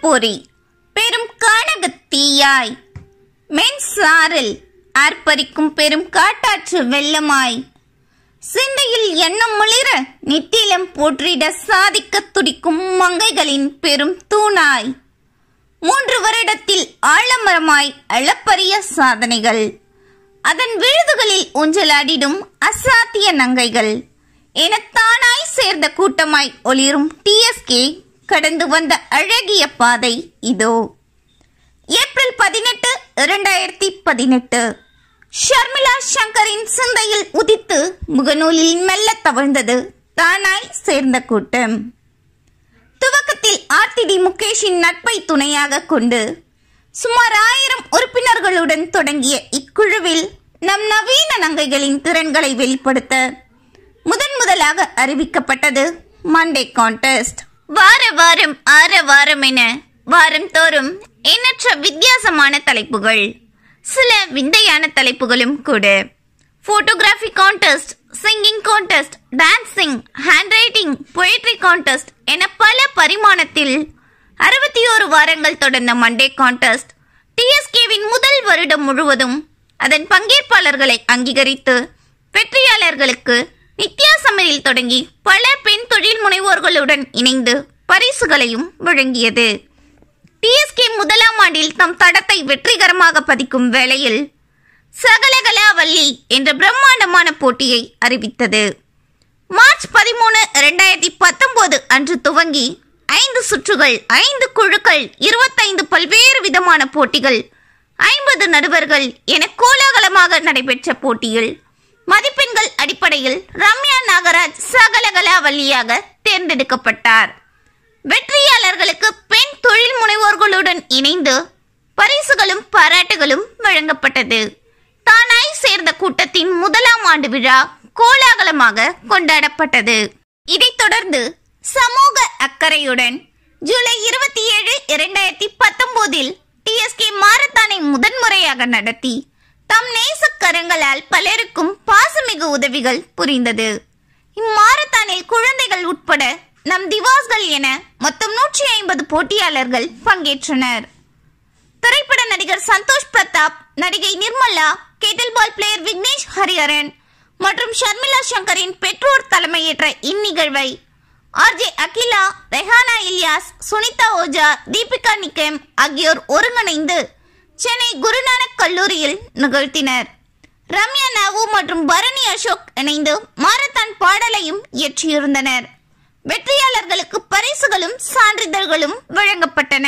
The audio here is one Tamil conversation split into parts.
பொறி பெரும் கானகத் தீயாய் மென்சாரில் ஆர்ப்பரிக்கும் பெரும் காட்டாற்று வெள்ளமாய் சிந்தையில் எண்ணம் முளிர நித்திலம் போற்றிட சாதிக்கத் துடிக்கும் மங்கைகளின் பெரும் தூணாய் மூன்று வருடத்தில் ஆழமரமாய் அளப்பரிய சாதனைகள் அதன் விழுதுகளில் ஊஞ்சலாடிடும் அசாத்திய நங்கைகள் என தானாய் சேர்ந்த கூட்டமாய் ஒளிரும் டிஎஸ்கே கடந்து வந்த அழகிய பாதை இதோ ஏப்ரல் பதினெட்டு இரண்டாயிரத்தி பதினெட்டு ஷர்மிளா சங்கரின் சிந்தையில் உதித்து முகநூலில் மெல்ல தவழ்ந்தது தானாய் சேர்ந்த கூட்டம் துவக்கத்தில் ஆர்த்திடி முகேஷின் நட்பை துணையாக கொண்டு சுமார் ஆயிரம் உறுப்பினர்களுடன் தொடங்கிய இக்குழுவில் நம் நவீன நங்கைகளின் திறன்களை வெளிப்படுத்த முதன் முதலாக அறிவிக்கப்பட்டது மண்டே கான்டெஸ்ட் வார வாரம் ஆற வாரம் என வாரம் தோறும் எண்ணற்ற வித்தியாசமான தலைப்புகள் சில விந்தையான தலைப்புகளும் கூட photography contest singing contest dancing handwriting poetry contest என பல பரிமாணத்தில் அறுபத்தி ஓரு வாரங்கள் தொடர்ந்த மண்டே கான்டெஸ்ட் டிஎஸ்கேவின் முதல் வருடம் முழுவதும் அதன் பங்கேற்பாளர்களை அங்கீகரித்து வெற்றியாளர்களுக்கு நித்யா சமையல் தொடங்கி பல பெண் தொழில் முனைவோர்களுடன் இணைந்து பரிசுகளையும் வழங்கியது டிஎஸ்கே முதலாம் ஆண்டில் தம் தடத்தை வெற்றிகரமாக பதிக்கும் வேளையில் சகலகலாவல்லி என்ற பிரம்மாண்டமான போட்டியை அறிவித்தது மார்ச் பதிமூணு இரண்டாயிரத்தி பத்தொன்பது அன்று துவங்கி ஐந்து சுற்றுகள் ஐந்து குழுக்கள் இருபத்தைந்து பல்வேறு விதமான போட்டிகள் ஐம்பது நடுவர்கள் என கோலாகலமாக நடைபெற்ற போட்டியில் மதிப்பெண்கள் அடிப்படையில் ரம்யா நாகராஜ் சகலகலாவல்லியாக தேர்ந்தெடுக்கப்பட்டார் வெற்றியாளர்களுக்கு பெண் தொழில் முனைவோர்களுடன் இணைந்து பரிசுகளும் பாராட்டுகளும் வழங்கப்பட்டது தானாய் சேர்ந்த கூட்டத்தின் முதலாம் ஆண்டு விழா கோலாகலமாக கொண்டாடப்பட்டது இதைத் தொடர்ந்து சமூக அக்கறையுடன் ஜூலை இருபத்தி ஏழு இரண்டாயிரத்தி பத்தொன்பதில் டிஎஸ்கே மாரத்தானை முதன்முறையாக நடத்தி தம் நேசக்கரங்களால் பலருக்கும் பாசமிகு உதவிகள் புரிந்தது இம்மாரத்தானில் குழந்தைகள் உட்பட நம் திவாஸ்கள் என மொத்தம் நூற்றி ஐம்பது போட்டியாளர்கள் பங்கேற்றனர் திரைப்பட நடிகர் சந்தோஷ் பிரதாப் நடிகை நிர்மலா கேட்டில் பால் பிளேயர் விக்னேஷ் ஹரிஹரன் மற்றும் ஷர்மிளா சங்கரின் பெற்றோர் தலைமையேற்ற இந்நிகழ்வை ஆர்ஜே அகிலா ரெஹானா இலியாஸ் சுனிதா ஓஜா தீபிகா நிக்கேம் ஆகியோர் ஒருங்கிணைந்து சென்னை குருநானக் கல்லூரியில் நிகழ்த்தினர் ரம்யா நாவு மற்றும் பரணி அசோக் இணைந்து மாரத்தான் பாடலையும் இயற்றியிருந்தனர் வெற்றியாளர்களுக்கு பரிசுகளும் சான்றிதழ்களும் வழங்கப்பட்டன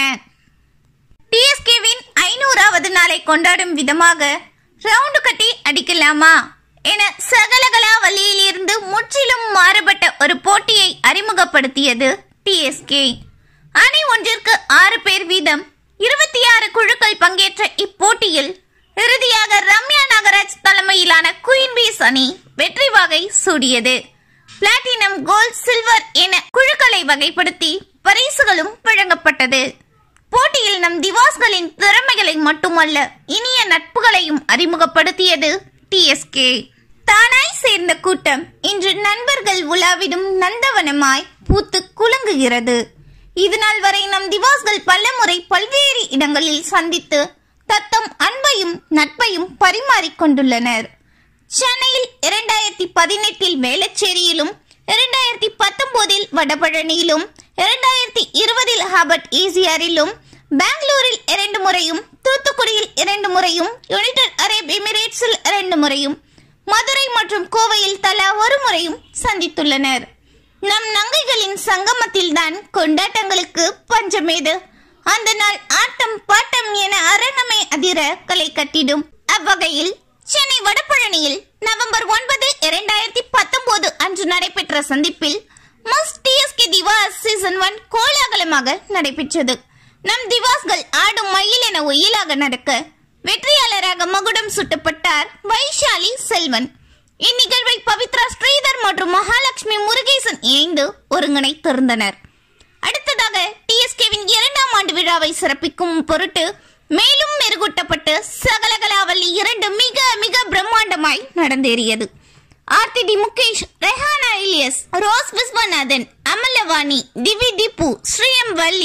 டிஎஸ்கேவின் ஐநூறாவது நாளை கொண்டாடும் விதமாக ரவுண்டு கட்டி அடிக்கலாமா என சகலகலா வழியிலிருந்து முற்றிலும் மாறுபட்ட ஒரு போட்டியை அறிமுகப்படுத்தியது டிஎஸ்கே அணி ஒன்றிற்கு ஆறு பேர் வீதம் இருபத்தி ஆறு குழுக்கள் பங்கேற்ற இப்போட்டியில் இறுதியாக ரம்யா நாகராஜ் தலைமையிலான குயின் பீஸ் அணி வெற்றி வகை சூடியது பிளாட்டினம் கோல்ட் சில்வர் என குழுக்களை வகைப்படுத்தி பரிசுகளும் வழங்கப்பட்டது போட்டியில் நம் திவாஸ்களின் திறமைகளை மட்டுமல்ல இனிய நட்புகளையும் அறிமுகப்படுத்தியது டிஎஸ்கே தானாய் சேர்ந்த கூட்டம் இன்று நண்பர்கள் உலாவிடும் நந்தவனமாய் பூத்து குலுங்குகிறது இதுநாள் வரை நம் திவாஸ்கள் பலமுறை பல்வேறு இடங்களில் சந்தித்து தத்தம் அன்பையும் நட்பையும் பரிமாறிக்கொண்டுள்ளனர் சென்னையில் இரண்டாயிரத்தி பதினெட்டில் வேளச்சேரியிலும் இரண்டாயிரத்தி பத்தொன்பதில் வடபழனியிலும் இரண்டாயிரத்தி இருபதில் ஹாபர்ட் ஈசிஆரிலும் பெங்களூரில் இரண்டு முறையும் தூத்துக்குடியில் இரண்டு முறையும் யுனைடெட் அரேப் எமிரேட்ஸில் இரண்டு முறையும் மதுரை மற்றும் கோவையில் தலா ஒரு முறையும் சந்தித்துள்ளனர் நம் நங்கைகளின் சங்கமத்தில்தான் கொண்டாட்டங்களுக்கு பஞ்சமேது அந்த நாள் ஆட்டம் பாட்டம் என அரணமே அதிர களை கட்டிடும் அவ்வகையில் சென்னை வடபழனியில் நவம்பர் ஒன்பது இரண்டாயிரத்தி பத்தொன்பது அன்று நடைபெற்ற சந்திப்பில் மஸ் டிஎஸ்கே திவாஸ் சீசன் ஒன் கோலாகலமாக நடைபெற்றது நம் திவாஸ்கள் ஆடும் மயில் என ஒயிலாக நடக்க வெற்றியாளராக மகுடம் சுட்டப்பட்டார் வைஷாலி செல்வன் இந்நிகழ்வை பவித்ரா ஸ்ரீதர் மற்றும் மகாலட்சுமி முருகேசன் இணைந்து ஒருங்கிணைத்திருந்தனர் அடுத்ததாக டிஎஸ்கேவின் இரண்டாம் ஆண்டு விழாவை சிறப்பிக்கும் பொருட்டு மேலும் மெருகூட்டப்பட்டு சகலகலாவல்லி இரண்டு மிக மிக பிரம்மாண்டமாய் நடந்தேறியது ஆர்த்திடி முகேஷ் ரெஹானா இலியஸ் ரோஸ் விஸ்வநாதன் அமலவாணி திவி திப்பு ஸ்ரீயம் வள்ளி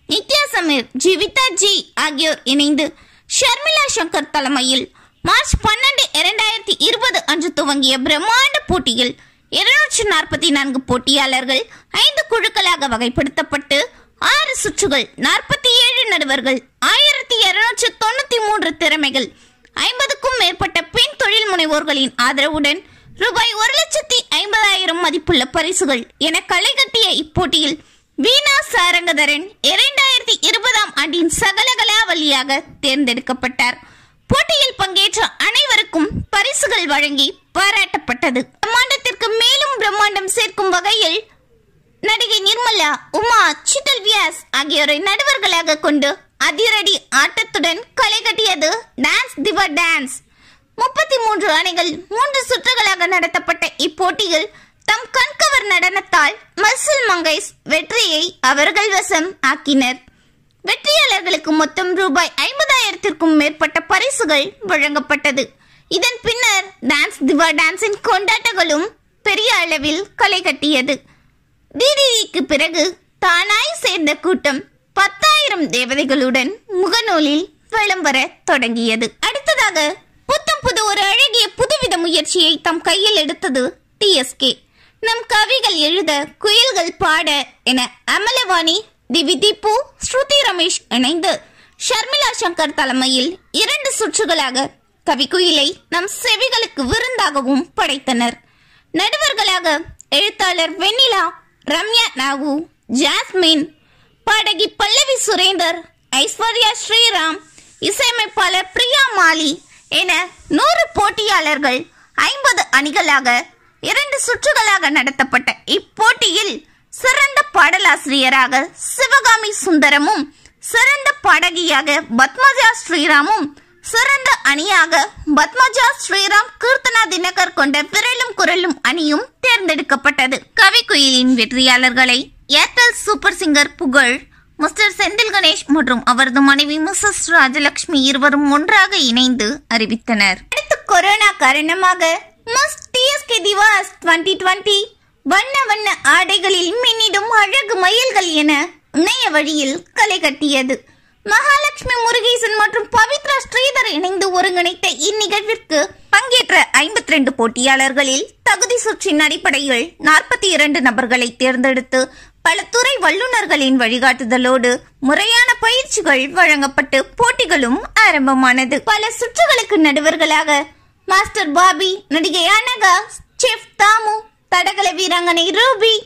நித்யா சமீர் ஜீவிதா ஜி ஆகியோர் இணைந்து ஷர்மிளா சங்கர் தலைமையில் மார்ச் பன்னெண்டு இரண்டாயிரத்தி இருபது அன்று துவங்கிய பிரம்மாண்ட போட்டியில் இருநூற்று நாற்பத்தி நான்கு போட்டியாளர்கள் ஐந்து குழுக்களாக வகைப்படுத்தப்பட்டு ஆறு சுற்றுகள் நாற்பத்தி ஏழு நடுவர்கள் ஆயிரத்தி இருநூற்று தொண்ணூத்தி மூன்று திறமைகள் ஐம்பதுக்கும் மேற்பட்ட பெண் தொழில் முனைவோர்களின் ஆதரவுடன் ரூபாய் ஒரு லட்சத்தி ஐம்பதாயிரம் மதிப்புள்ள பரிசுகள் என களை கட்டிய இப்போட்டியில் வீணா சாரங்கதரன் இரண்டாயிரத்தி இருபதாம் ஆண்டின் சகலகலா வழியாக தேர்ந்தெடுக்கப்பட்டார் போட்டியில் பங்கேற்ற அனைவருக்கும் பரிசுகள் வழங்கி பாராட்டப்பட்டது பிரம்மாண்டத்திற்கு மேலும் பிரம்மாண்டம் சேர்க்கும் வகையில் நடிகை நிர்மலா உமா சித்தல் வியாஸ் ஆகியோரை நடுவர்களாக கொண்டு அதிரடி ஆட்டத்துடன் களை கட்டியது டான்ஸ் திவா டான்ஸ் முப்பத்தி மூன்று அணிகள் மூன்று சுற்றுகளாக நடத்தப்பட்ட இப்போட்டியில் தம் கண்கவர் நடனத்தால் மசில் மங்கைஸ் வெற்றியை அவர்கள் வசம் ஆக்கினர் வெற்றியாளர்களுக்கு மொத்தம் ரூபாய் ஐம்பதாயிரத்திற்கும் மேற்பட்ட பரிசுகள் வழங்கப்பட்டது இதன் பின்னர் டான்ஸ் திவா டான்ஸின் கொண்டாட்டங்களும் பெரிய அளவில் களை கட்டியது டிடிக்கு பிறகு தானாய் சேர்ந்த கூட்டம் பத்தாயிரம் தேவதைகளுடன் முகநூலில் வலம் வர தொடங்கியது அடுத்ததாக புத்தம் புது ஒரு அழகிய புதுவித முயற்சியை தம் கையில் எடுத்தது டிஎஸ்கே நம் கவிகள் எழுத குயில்கள் பாட என அமலவாணி திவி தீபு ஸ்ருதி ரமேஷ் இணைந்து ஷர்மிளா சங்கர் தலைமையில் இரண்டு சுற்றுகளாக கவிக்குயிலை நம் செவிகளுக்கு விருந்தாகவும் படைத்தனர் நடுவர்களாக எழுத்தாளர் வெண்ணிலா ரம்யா நாகு ஜாஸ்மின் பாடகி பல்லவி சுரேந்தர் ஐஸ்வர்யா ஸ்ரீராம் இசையமைப்பாளர் பிரியா மாலி என நூறு போட்டியாளர்கள் ஐம்பது அணிகளாக இரண்டு சுற்றுகளாக நடத்தப்பட்ட இப்போட்டியில் சிறந்த பாடலாசிரியராக சிவகாமி சுந்தரமும் சிறந்த பாடகியாக பத்மஜா ஸ்ரீராமும் சிறந்த அணியாக பத்மஜா ஸ்ரீராம் கீர்த்தனா தினகர் கொண்ட விரலும் குரலும் அணியும் தேர்ந்தெடுக்கப்பட்டது கவிக்குயிலின் வெற்றியாளர்களை ஏர்டெல் சூப்பர் சிங்கர் புகழ் மிஸ்டர் செந்தில் கணேஷ் மற்றும் அவரது மனைவி மிஸ்ஸஸ் ராஜலட்சுமி இருவரும் ஒன்றாக இணைந்து அறிவித்தனர் அடுத்து கொரோனா காரணமாக miss TSK divas twenty twenty வண்ண வண்ண ஆடைகளில் மின்னிடும் அழகு மயில்கள் என இணைய வழியில் களை கட்டியது மகாலட்சுமி முருகேசன் மற்றும் பவித்ரா ஸ்ரீதர் இணைந்து ஒருங்கிணைத்த இந்நிகழ்விற்கு பங்கேற்ற ஐம்பத்தி ரெண்டு போட்டியாளர்களில் தகுதி சுற்றின் அடிப்படையில் நாற்பத்தி இரண்டு நபர்களை தேர்ந்தெடுத்து பல துறை வல்லுநர்களின் வழிகாட்டுதலோடு முறையான பயிற்சிகள் வழங்கப்பட்டு போட்டிகளும் ஆரம்பமானது பல சுற்றுகளுக்கு நடுவர்களாக மாஸ்டர் பாபி நடிகை அனகா செஃப் தாமு தடகள வீராங்கனை ரூபி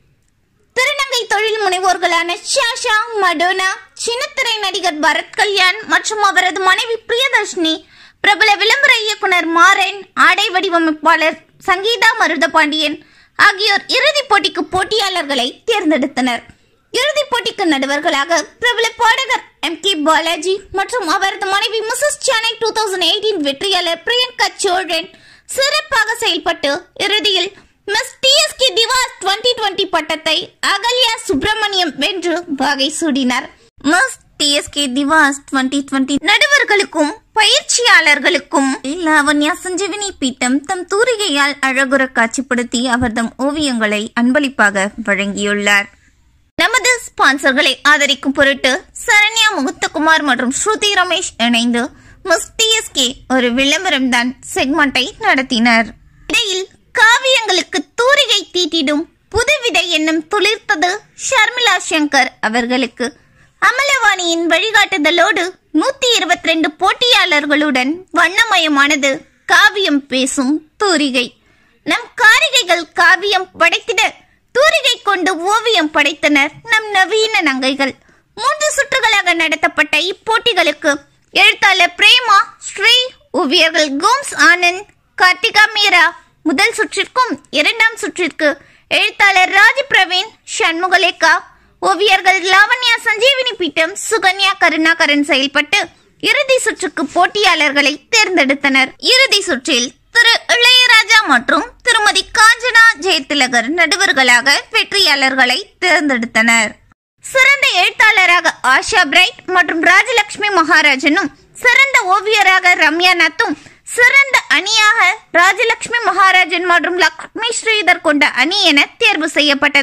திருநங்கை தொழில் முனைவோர்களான ஷாஷா மடோனா சின்னத்திரை நடிகர் பரத் கல்யாண் மற்றும் அவரது மனைவி பிரியதர்ஷினி பிரபல விளம்பர இயக்குனர் மாறன் ஆடை வடிவமைப்பாளர் சங்கீதா மருதபாண்டியன் ஆகியோர் இறுதிப் போட்டிக்கு போட்டியாளர்களை தேர்ந்தெடுத்தனர் இறுதிப் போட்டிக்கு நடுவர்களாக பிரபல பாடகர் எம் கே பாலாஜி மற்றும் அவரது மனைவி Mrs Chennai two thousand eighteen வெற்றியாளர் பிரியங்கா சோழன் சிறப்பாக செயல்பட்டு இறுதியில் miss TSK divas twenty twenty பட்டத்தை அகல்யா சுப்பிரமணியம் வென்று வகை சூடினார் miss TSK divas twenty twenty நடுவர்களுக்கும் பயிற்சியாளர்களுக்கும் லாவண்யா சஞ்சீவினி பீட்டம் தம் தூரிகையால் அழகுற காட்சிப்படுத்தி அவர்தம் ஓவியங்களை அன்பளிப்பாக வழங்கியுள்ளார் நமது ஸ்பான்சர்களை ஆதரிக்கும் பொருட்டு சரண்யா முகுத்தகுமார் மற்றும் ஸ்ருதி ரமேஷ் இணைந்து மிஸ் டிஎஸ்கே ஒரு விளம்பரம் தான் செக்மெண்டை நடத்தினர் இடையில் காவியங்களுக்கு தூரிகை தீட்டிடும் புதுவித எண்ணம் துளிர்த்தது ஷர்மிளா சங்கர் அவர்களுக்கு அமலவாணியின் வழிகாட்டுதலோடு நூத்தி இருபத்தி ரெண்டு போட்டியாளர்களுடன் வண்ணமயமானது காவியம் பேசும் தூரிகை நம் காரிகைகள் காவியம் படைத்திட தூரிகை கொண்டு ஓவியம் படைத்தனர் நம் நவீன நங்கைகள் மூன்று சுற்றுகளாக நடத்தப்பட்ட இப்போட்டிகளுக்கு எழுத்தாளர் பிரேமா ஸ்ரீ ஓவியர்கள் கோம்ஸ் ஆனந்த் கார்த்திகா மீரா முதல் சுற்றிற்கும் இரண்டாம் சுற்றிற்கு எழுத்தாளர் ராஜ் பிரவீன் சண்முகலேகா ஓவியர்கள் லாவண்யா சஞ்சீவினி பீட்டம் சுகன்யா கருணாகரன் செயல்பட்டு இறுதி சுற்றுக்கு போட்டியாளர்களை தேர்ந்தெடுத்தனர் இறுதி சுற்றில் திரு இளையராஜா மற்றும் திருமதி காஞ்சனா ஜெயதிலகர் நடுவர்களாக வெற்றியாளர்களை தேர்ந்தெடுத்தனர் சிறந்த எழுத்தாளராக ஆஷா பிரைட் மற்றும் ராஜலட்சுமி மகாராஜனும் சிறந்த ஓவியராக ரம்யா நாத்தும் சிறந்த அணியாக ராஜலட்சுமி மகாராஜன் மற்றும் லக்ஷ்மி ஸ்ரீதர் கொண்ட அணி என தேர்வு செய்யப்பட்டது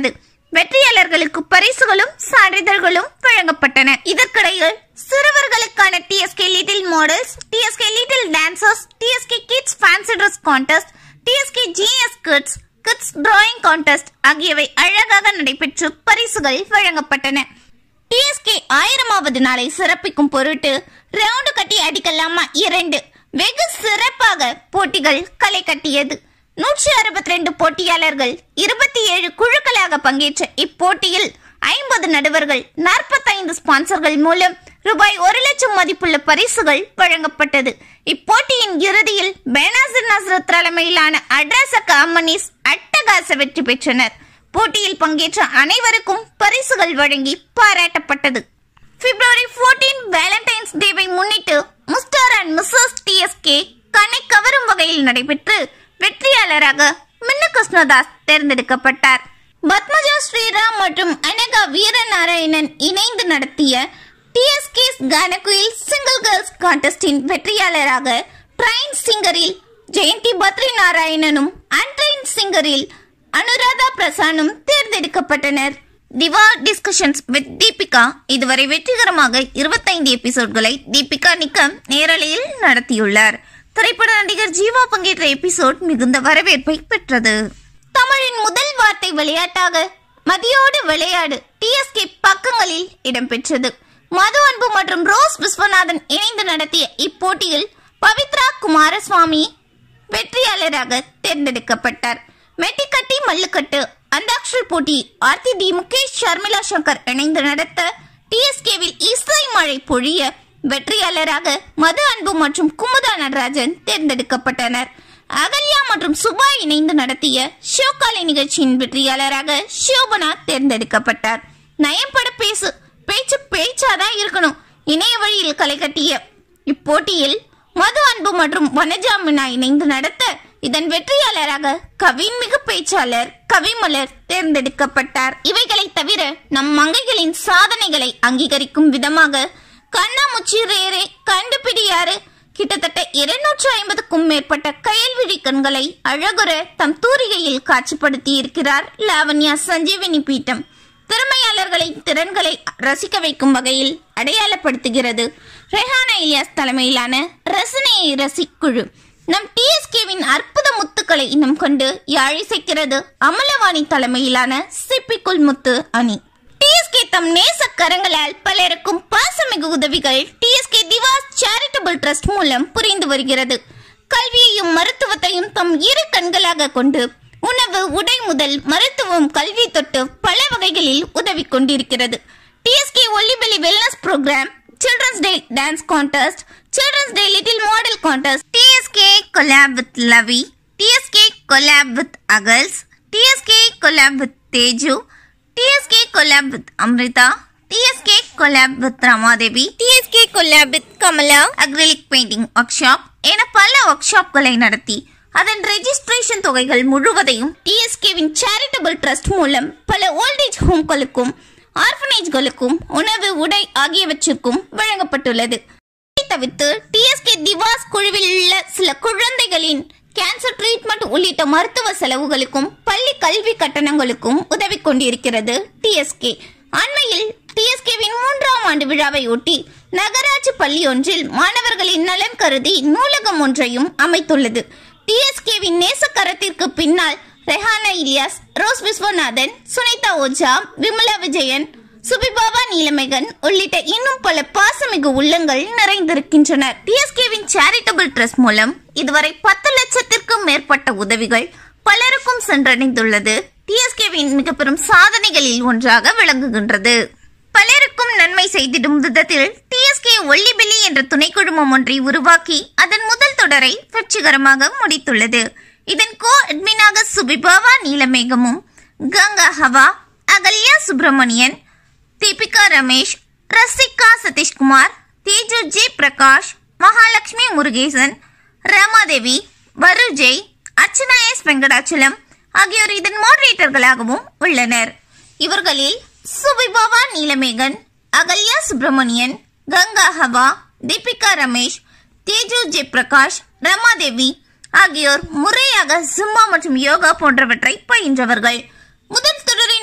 வெற்றியாளர்களுக்கு பரிசுகளும் சான்றிதழ்களும் வழங்கப்பட்டன இதற்கிடையில் சிறுவர்களுக்கான TSK little models TSK little dancers TSK kids fancy dress contest TSK GS kids kids drawing contest ஆகியவை அழகாக நடைபெற்று பரிசுகள் வழங்கப்பட்டன டிஎஸ்கே ஆயிரமாவது நாளை சிறப்பிக்கும் பொருட்டு ரவுண்டு கட்டி அடிக்கலாமா இரண்டு வெகு சிறப்பாக போட்டிகள் களை கட்டியது நூற்றி அறுபத்தி ரெண்டு போட்டியாளர்கள் இருபத்தி ஏழு குழுக்களாக பங்கேற்ற இப்போட்டியில் ஐம்பது நடுவர்கள் நாற்பத்தைந்து ஸ்பான்சர்கள் மூலம் ரூபாய் ஒரு லட்சம் மதிப்புள்ள பரிசுகள் வழங்கப்பட்டது இப்போட்டியின் இறுதியில் பேனாசிர் நஸ்ரத் தலைமையிலான அட்ராசக்க அம்மனிஸ் அட்டகாச வெற்றி பெற்றனர் போட்டியில் பங்கேற்ற அனைவருக்கும் பரிசுகள் வழங்கி பாராட்டப்பட்டது பிப்ரவரி 14 வேலண்டைன்ஸ் டேவை முன்னிட்டு மிஸ்டர் அண்ட் மிஸ்ஸஸ் டிஎஸ்கே கண்ணை கவரும் வகையில் நடைபெற்று வெற்றியாளராக மின்னு கிருஷ்ணதாஸ் தேர்ந்தெடுக்கப்பட்டார் பத்மஜா ஸ்ரீராம் மற்றும் அனகா வீரநாராயணன் இணைந்து நடத்திய டிஎஸ்கே கானகுயில் சிங்கிள் கேர்ள்ஸ் கான்டெஸ்டின் வெற்றியாளராக ட்ரைன் சிங்கரில் ஜெயந்தி பத்ரி நாராயணனும் அன்ட்ரைன் சிங்கரில் அனுராதா பிரசானும் தேர்ந்தெடுக்கப்பட்டனர் திவா டிஸ்கஷன்ஸ் வித் தீபிகா இதுவரை வெற்றிகரமாக இருபத்தைந்து எபிசோட்களை தீபிகா நிக்கம் நேரலையில் நடத்தியுள்ளார் திரைப்பட நடிகர் ஜீவா பங்கேற்ற எபிசோட் மிகுந்த வரவேற்பை பெற்றது தமிழின் முதல் வார்த்தை விளையாட்டாக மதியோடு விளையாடு டிஎஸ்கே பக்கங்களில் இடம்பெற்றது மது அன்பு மற்றும் ரோஸ் விஸ்வநாதன் இணைந்து நடத்திய இப்போட்டியில் பவித்ரா குமாரசுவாமி வெற்றியாளராக தேர்ந்தெடுக்கப்பட்டார் மெட்டிக்கட்டி மல்லுக்கட்டு அந்தாக்ஷரி போட்டி ஆர்த்தி டி முகேஷ் ஷர்மிளா சங்கர் இணைந்து நடத்த டிஎஸ்கேவில் இசை மழை பொழிய வெற்றியாளராக மது அன்பு மற்றும் குமுதா நடராஜன் தேர்ந்தெடுக்கப்பட்டனர் அகல்யா மற்றும் சுபா இணைந்து நடத்திய ஷோகாலை நிகழ்ச்சியின் வெற்றியாளராக ஷோபனா தேர்ந்தெடுக்கப்பட்டார் நயம்பட பேசு பேச்சு பேச்சாதான் இருக்கணும் இணைய வழியில் களை கட்டிய இப்போட்டியில் மது அன்பு மற்றும் வனஜா மீனா இணைந்து நடத்த இதன் வெற்றியாளராக கவின்மிகு பேச்சாளர் கவிமலர் தேர்ந்தெடுக்கப்பட்டார் இவைகளை தவிர நம் மங்கைகளின் சாதனைகளை அங்கீகரிக்கும் விதமாக கண்ணாமுச்சி ரேரே கண்டுபிடியாறு கிட்டத்தட்ட இருநூற்று ஐம்பதுக்கும் மேற்பட்ட கயல்விழி கண்களை அழகுற தம் தூரிகையில் காட்சிப்படுத்தி இருக்கிறார் லாவண்யா சஞ்சீவினி பீட்டம் திறமையாளர்களை திறன்களை ரசிக்க வைக்கும் வகையில் அடையாளப்படுத்துகிறது ரெஹானா இலியாஸ் தலைமையிலான ரசனையை ரசிக்குழு நம் டிஎஸ்கேவின் அற்புத முத்துக்களை இனம் கொண்டு யாழிசைக்கிறது அமலவாணி தலைமையிலான சிப்பிக்குள் முத்து அணி டிஎஸ்கே தம் நேச கரங்களால் பலருக்கும் பாசமிகு உதவிகள் டிஎஸ்கே திவாஸ் சேரிட்டபிள் ட்ரஸ்ட் மூலம் புரிந்து வருகிறது கல்வியையும் மருத்துவத்தையும் தம் இரு கண்களாக கொண்டு உணவு உடை முதல் மருத்துவம் கல்வி தொட்டு பல வகைகளில் உதவி கொண்டிருக்கிறது டிஎஸ்கே ஒல்லிபெலி wellness program children's day dance contest children's day little model contest TSK collab with Lavi TSK collab with அகல்ஸ் TSK collab with Teju TSK collab with Amritha TSK collab with Ramadevi TSK collab with Kamala acrylic painting workshop என பல ஒர்க் ஷாப்களை நடத்தி அதன் ரெஜிஸ்ட்ரேஷன் தொகைகள் முழுவதையும் டிஎஸ்கேவின் சேரிட்டபிள் ட்ரஸ்ட் மூலம் பல ஓல்டேஜ் ஹோம்களுக்கும் ஆர்ஃபனேஜ்களுக்கும் உணவு உடை ஆகியவற்றுக்கும் வழங்கப்பட்டுள்ளது இதை தவிர்த்து டிஎஸ்கே திவாஸ் குழுவில் உள்ள சில குழந்தைகளின் கேன்சர் ட்ரீட்மெண்ட் உள்ளிட்ட மருத்துவ செலவுகளுக்கும் பள்ளி கல்வி கட்டணங்களுக்கும் உதவி கொண்டிருக்கிறது டிஎஸ்கே அண்மையில் டிஎஸ்கேவின் மூன்றாம் ஆண்டு விழாவை ஒட்டி நகராட்சி பள்ளி ஒன்றில் மாணவர்களின் நலன் கருதி நூலகம் ஒன்றையும் அமைத்துள்ளது டிஎஸ்கேவின் நேசக்கரத்திற்கு பின்னால் ரெஹானா இலியாஸ் ரோஸ் விஸ்வநாதன் சுனிதா ஓஜா விமலா விஜயன் சுபிபாபா நீலமேகன் உள்ளிட்ட இன்னும் பல பாசமிகு உள்ளங்கள் நிறைந்திருக்கின்றனர் டிஎஸ்கேவின் சேரிட்டபிள் ட்ரஸ்ட் மூலம் இதுவரை பத்து லட்சத்திற்கும் மேற்பட்ட உதவிகள் பலருக்கும் சென்றடைந்துள்ளது டிஎஸ்கேவின் மிக பெரும் சாதனைகளில் ஒன்றாக விளங்குகின்றது பலருக்கும் நன்மை செய்திடும் விதத்தில் டிஎஸ்கே ஒல்லிபெலி என்ற துணை குழுமம் ஒன்றை உருவாக்கி அதன் முதல் தொடரை வெற்றிகரமாக முடித்துள்ளது இதன் கோ அட்மினாக சுபிபாவா நீலமேகமும் கங்கா ஹவா அகல்யா சுப்பிரமணியன் தீபிகா ரமேஷ் ரசிகா சதீஷ்குமார் தேஜு ஜே பிரகாஷ் மகாலட்சுமி முருகேசன் ரமாதேவி வருஜெய் அர்ச்சனா எஸ் வெங்கடாச்சலம் ஆகியோர் இதன் மாடரேட்டர்களாகவும் உள்ளனர் இவர்களில் சுபிபாவா நீலமேகன் அகல்யா சுப்பிரமணியன் கங்கா ஹவா தீபிகா ரமேஷ் தேஜு ஜே பிரகாஷ் ரமாதேவி ஆகியோர் முறையாக சிம்மா மற்றும் யோகா போன்றவற்றை பயின்றவர்கள் முதல் தொடரின்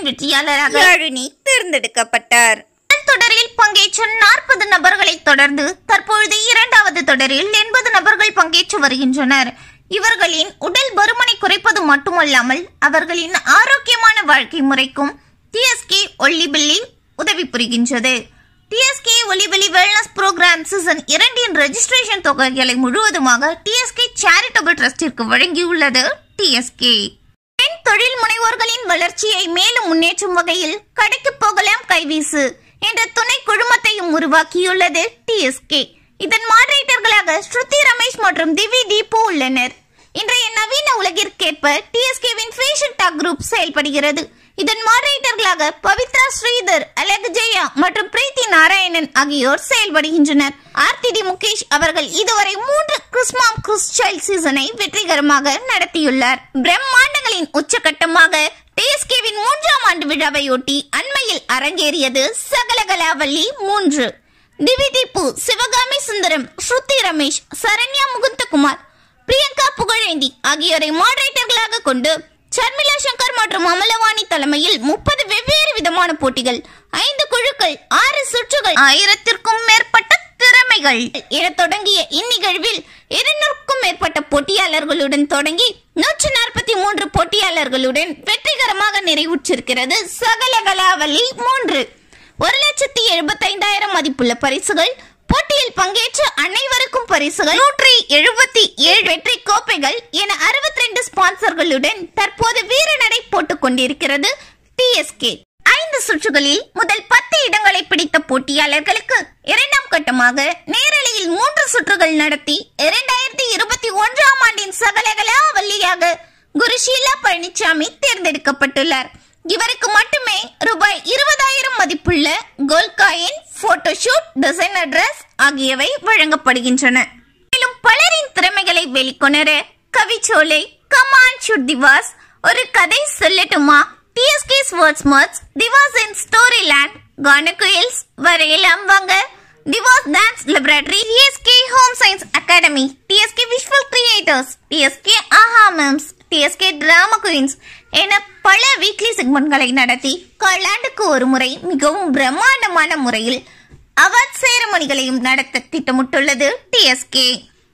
வெற்றியாளராக யாழினி தேர்ந்தெடுக்கப்பட்டார் முதல் தொடரில் பங்கேற்ற நாற்பது நபர்களை தொடர்ந்து தற்பொழுது இரண்டாவது தொடரில் எண்பது நபர்கள் பங்கேற்று வருகின்றனர் இவர்களின் உடல் பருமனை குறைப்பது மட்டுமல்லாமல் அவர்களின் ஆரோக்கியமான வாழ்க்கை முறைக்கும் டிஎஸ்கே ஒல்லிபில்லி உதவி புரிகின்றது டிஎஸ்கே ஒலிவெளி வெல்னஸ் ப்ரோக்ராம் சீசன் இரண்டின் ரெஜிஸ்ட்ரேஷன் தொகைகளை முழுவதுமாக டிஎஸ்கே சேரிட்டபிள் ட்ரஸ்டிற்கு வழங்கியுள்ளது டிஎஸ்கே பெண் தொழில் முனைவோர்களின் வளர்ச்சியை மேலும் முன்னேற்றும் வகையில் கடைக்கு போகலாம் கைவீசு என்ற துணை குழுமத்தையும் உருவாக்கியுள்ளது டிஎஸ்கே இதன் மாடரேட்டர்களாக ஸ்ருதி ரமேஷ் மற்றும் திவி தீபு உள்ளனர் இன்றைய நவீன உலகிற்கேற்ப டிஎஸ்கேவின் ஃபேஷன் டாக் குரூப் செயல்படுகிறது இதன் மாடரேட்டர்களாக பவித்ரா ஸ்ரீதர் அலகு ஜெயா மற்றும் பிரீத்தி நாராயணன் ஆகியோர் செயல்படுகின்றனர் ஆர்த்திடி முகேஷ் அவர்கள் இதுவரை மூன்று கிறிஸ்மாம் கிறிஸ் சைல்ட் சீசனை வெற்றிகரமாக நடத்தியுள்ளார் பிரம்மாண்டங்களின் உச்சகட்டமாக டிஎஸ்கேவின் மூன்றாம் ஆண்டு விழாவையொட்டி அண்மையில் அரங்கேறியது சகலகலாவல்லி மூன்று திவிதீப்பு சிவகாமி சுந்தரம் ஸ்ருதி ரமேஷ் சரண்யா முகுந்தகுமார் பிரியங்கா புகழேந்தி ஆகியோரை மாடரேட்டர்களாக கொண்டு சர்மிளா சங்கர் மற்றும் அமலவாணி தலைமையில் முப்பது வெவ்வேறு விதமான போட்டிகள் ஐந்து குழுக்கள் ஆறு சுற்றுகள் ஆயிரத்திற்கும் மேற்பட்ட திறமைகள் என தொடங்கிய இந்நிகழ்வில் இருநூறுக்கும் மேற்பட்ட போட்டியாளர்களுடன் தொடங்கி நூற்று நாற்பத்தி மூன்று போட்டியாளர்களுடன் வெற்றிகரமாக நிறைவுற்றிருக்கிறது சகலகலாவலி மூன்று ஒரு லட்சத்தி எழுபத்தைந்தாயிரம் மதிப்புள்ள பரிசுகள் போட்டியில் பங்கேற்ற அனைவருக்கும் பரிசுகள் நூற்றி எழுபத்தி ஏழு வெற்றி கோப்பைகள் என அறுபத்தி ரெண்டு ஸ்பான்சர்களுடன் தற்போது வீரநடை போட்டுக் கொண்டிருக்கிறது டிஎஸ்கே ஐந்து சுற்றுகளில் முதல் பத்து இடங்களை பிடித்த போட்டியாளர்களுக்கு இரண்டாம் கட்டமாக நேரலையில் மூன்று சுற்றுகள் நடத்தி இரண்டாயிரத்தி இருபத்தி ஒன்றாம் ஆண்டின் சகலகலா வள்ளியாக குருஷீலா பழனிசாமி தேர்ந்தெடுக்கப்பட்டுள்ளார் இவருக்கு மட்டுமே ரூபாய் இருபதாயிரம் மதிப்புள்ள gold coin photoshoot designer dress ஆகியவை வழங்கப்படுகின்றன மேலும் பலரின் திறமைகளை வெளிக்கொணர கவிச்சோலை கமான் ஷுட் திவாஸ் ஒரு கதை சொல்லட்டுமா டிஎஸ்கே ஸ்வர்ட்ஸ் மர்ட்ஸ் திவாஸ் இன் ஸ்டோரி லேண்ட் கானகுயில்ஸ் வரையலாம் வாங்க divas dance laboratory DSK home science academy DSK visual creators DSK ஆஹா மேம்ஸ் டிஎஸ்கே டிராமா குயின்ஸ் என பல வீக்லி செக்மெண்ட்களை நடத்தி காலாண்டுக்கு ஒரு முறை மிகவும் பிரம்மாண்டமான முறையில் அவார்ட் சேரமணிகளையும் நடத்த திட்டமிட்டுள்ளது டிஎஸ்கே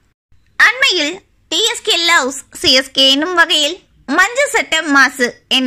அண்மையில் டிஎஸ்கே லவ்ஸ் சிஎஸ்கே என்னும் வகையில் மஞ்சள் சட்ட மாசு என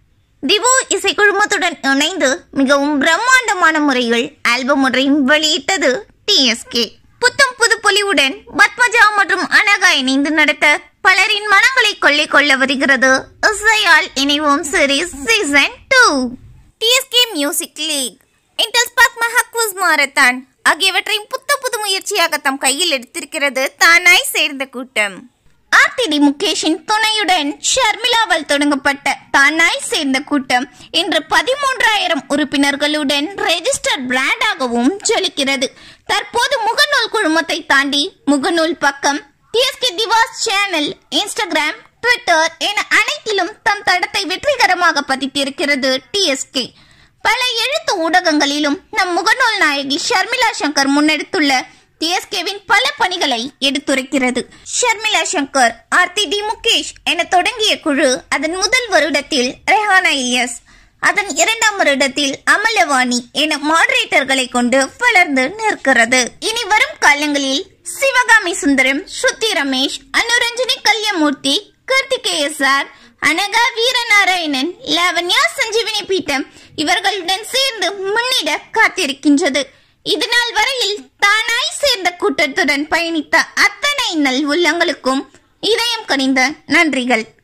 திவு இசை குழுமத்துடன் இணைந்து மிகவும் பிரம்மாண்டமான முறையில் ஆல்பம் ஒன்றையும் வெளியிட்டது டிஎஸ்கே புத்தம் புது பொலிவுடன் பத்மஜா மற்றும் அனகா இணைந்து நடத்த பலரின் மனங்களை கொள்ளை கொள்ள வருகிறது இசையால் இணைவோம் series season two TSK music league இன்டல் ஸ்பார்க் மஹாக்வஸ் மாரத்தான் ஆகியவற்றையும் புத்த புது முயற்சியாக தம் கையில் எடுத்திருக்கிறது தானாய் சேர்ந்த கூட்டம் ஆர்டிடி முகேஷின் துணையுடன் ஷர்மிளாவால் தொடங்கப்பட்ட தானாய் சேர்ந்த கூட்டம் இன்று பதிமூன்றாயிரம் உறுப்பினர்களுடன் ரெஜிஸ்டர் பிராண்டாகவும் ஜொலிக்கிறது தற்போது முகநூல் குழுமத்தை தாண்டி முகநூல் பக்கம் டிஎஸ்கே திவாஸ் சேனல் இன்ஸ்டாகிராம் ட்விட்டர் என அனைத்திலும் தம் தடத்தை வெற்றிகரமாக பதித்திருக்கிறது டிஎஸ்கே பல எழுத்து ஊடகங்களிலும் நம் முகநூல் நாயகி ஷர்மிளா சங்கர் முன்னெடுத்துள்ள டிஎஸ்கேவின் பல பணிகளை எடுத்துரைக்கிறது ஷர்மிளா சங்கர் ஆர்த்தி டி முகேஷ் என தொடங்கிய குழு அதன் முதல் வருடத்தில் ரெஹானா இலியஸ் அதன் இரண்டாம் வருடத்தில் அமலவாணி என மாடரேட்டர்களை கொண்டு வளர்ந்து நிற்கிறது இனி வரும் காலங்களில் சிவகாமி சுந்தரம் ஸ்ருதி ரமேஷ் அனுரஞ்சனி கல்யமூர்த்தி கார்த்திகேயசார் அனகா வீரநாராயணன் லாவண்யா சஞ்சீவினி பீட்டம் இவர்களுடன் சேர்ந்து முன்னிட காத்திருக்கின்றது இதுநாள் வரையில் தானாய் சேர்ந்த கூட்டத்துடன் பயணித்த அத்தனை நல் உள்ளங்களுக்கும் இதயம் கனிந்த நன்றிகள்